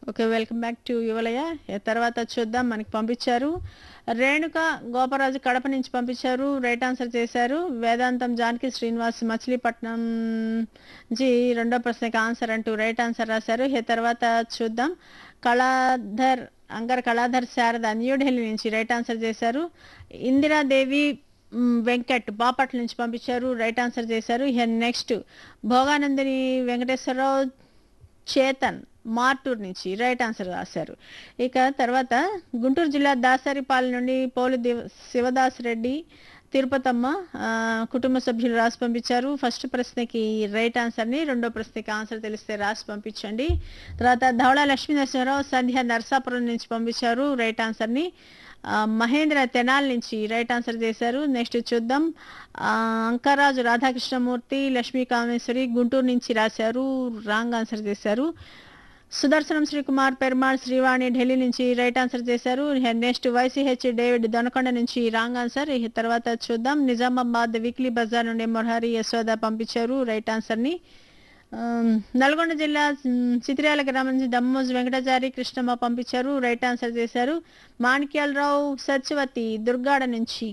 okay welcome back to Yuvalaya ఏ తర్వాత చూద్దాం మనకి పంపించారు రేణుక గోపరాజు కడప నుంచి పంపించారు రైట్ ఆన్సర్ చేశారు వేదాంతం జానకి శ్రీనివాస్ మచిలీపట్నం జీ రెండో ప్రశ్నకి ఆన్సర్ అంటూ రైట్ ఆన్సర్ రాశారు ఏ తర్వాత చూద్దాం కళాధర్ అంగర్ కళాధర్ శారద న్యూఢిల్లీ నుంచి రైట్ ఆన్సర్ చేశారు ఇందిరాదేవి మ్, వెంకట్ బాపట్ల నుంచి పంపించారు రైట్ ఆన్సర్ చేశారు ఇక నెక్స్ట్ భోగానందిని వెంకటేశ్వరరావు చేతన్ మార్టూర్ నుంచి రైట్ ఆన్సర్ రాశారు ఇక తర్వాత గుంటూరు జిల్లా దాసరిపాలెం నుండి పోలు దివ శివదాస్ రెడ్డి తిరుపతమ్మ ఆ, కుటుంబ సభ్యులు రాసి పంపించారు ఫస్ట్ ప్రశ్నకి రైట్ ఆన్సర్ని రెండో ప్రశ్నకి ఆన్సర్ తెలిస్తే రాసి పంపించండి తర్వాత ధవళ లక్ష్మీ నరసింహరావు సంధ్య నర్సాపురం నుంచి పంపించారు రైట్ ఆన్సర్ని ఆ, మహేంద్ర తెనాల్ నుంచి రైట్ ఆన్సర్ చేశారు నెక్స్ట్ చూద్దాం ఆ, అంకరాజు రాధాకృష్ణమూర్తి లక్ష్మీ కామేశ్వరి గుంటూరు నుంచి రాశారు రాంగ్ ఆన్సర్ చేశారు సుదర్శనం శ్రీకుమార్ పెరుమాళ్ శ్రీవాణి ఢిల్లీ నుంచి రైట్ ఆన్సర్ చేశారు నెక్స్ట్ వైసీహెచ్ డేవిడ్ దొనకొండ నుంచి రాంగ్ ఆన్సర్ ఈ తర్వాత చూద్దాం నిజామాబాద్ వీక్లీ బజార్ నుండి మొరహరి యశోద పంపించారు రైట్ ఆన్సర్ని ఆమ్, నల్గొండ జిల్లా మ్, చిత్ర్యాల గ్రామం నుంచి దమ్మోజు వెంకటాచారి కృష్ణమ్మ పంపించారు రైట్ ఆన్సర్ చేశారు మాణిక్యాలరావు సత్యవతి దుర్గాడ నుంచి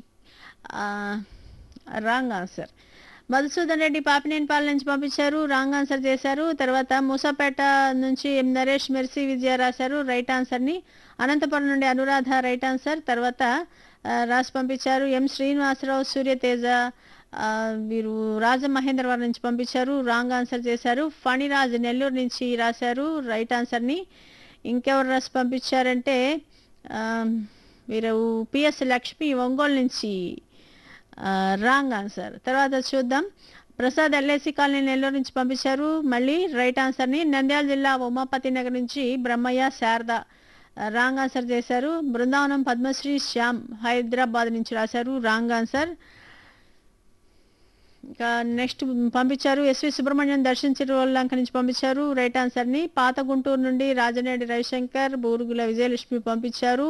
రాంగ్ ఆన్సర్ మధుసూదన్ రెడ్డి పాపినేనిపాలెం నుంచి పంపించారు రాంగ్ ఆన్సర్ చేశారు తర్వాత మూసాపేట నుంచి ఎం నరేష్ మెర్సీ విజయ రాశారు రైట్ ఆన్సర్ని అనంతపురం నుండి అనురాధ రైట్ ఆన్సర్ తర్వాత ఆ, రాసి పంపించారు ఎం శ్రీనివాసరావు సూర్యతేజ ఆ, వీరు రాజమహేంద్రవరం నుంచి పంపించారు రాంగ్ ఆన్సర్ చేశారు ఫణిరాజ్ నెల్లూరు నుంచి రాశారు రైట్ ఆన్సర్ని ఇంకెవరు రాసి పంపించారంటే ఆ, వీరు పిఎస్ లక్ష్మి ఒంగోలు నుంచి రాంగ్ ఆన్సర్ తర్వాత చూద్దాం ప్రసాద్ ఎల్ఐసి కాలనీ నెల్లూరు నుంచి పంపించారు మళ్ళీ రైట్ ఆన్సర్ని నంద్యాల జిల్లా ఉమాపతి నగర్ నుంచి బ్రహ్మయ్య శారద రాంగ్ ఆన్సర్ చేశారు బృందావనం పద్మశ్రీ శ్యామ్ హైదరాబాద్ నుంచి రాశారు రాంగ్ ఆన్సర్ ఇంకా నెక్స్ట్ పంపించారు ఎస్వి సుబ్రహ్మణ్యం దర్శన్ చిరువల్లంక నుంచి పంపించారు రైట్ ఆన్సర్ని పాత గుంటూరు నుండి రాజనేడి రవిశంకర్ బూరుగుల విజయలక్ష్మి పంపించారు